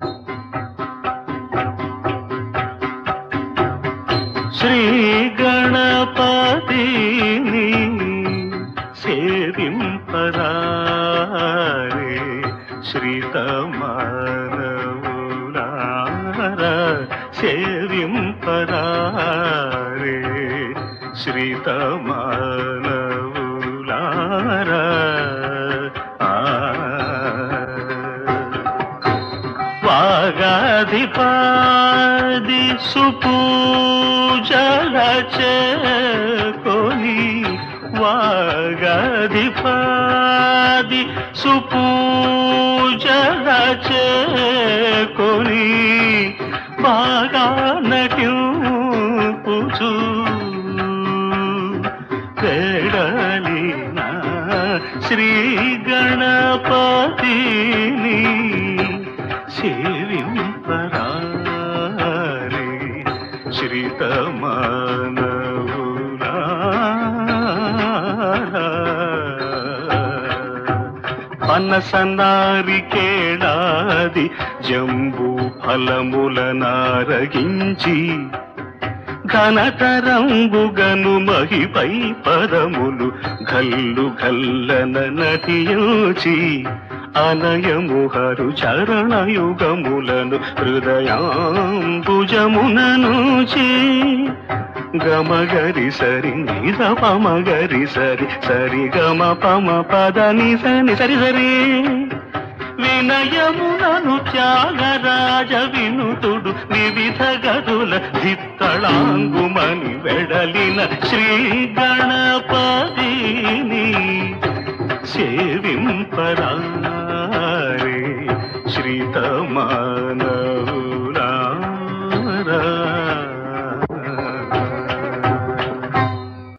శ్రీ గణపతిని సేవింపరారే శ్రీతమానవులార సేవింపరారే శ్రీతమానవులార ఆ వాగాధిపాది సుపూజల చేకొని వాగాధిపాది సుపూజల చేకొని బాగా నటింపుచు వేడలిన శ్రీ గణపతిని సేవింపరారే శ్రీతమానవులారా పనసనారికేళాది జంబూ ఫలముల నారగించి ఘనతరంబుగను మహిపై పదములు గల్లు గల్లన నటియోచి అనయముహరు చరణయుగములను హృదయాంబుజముననుచి గమగరి సరి నిజ పమగరి సరి సరి గమ పమ పద నిసని సరి సరి వినయమునను త్యాగరాజ వినుతుడు వివిధ గదుల దిత్తళాంగుమని వెడలిన శ్రీ గణపతిని సేవింపరారే శ్రీతమానవు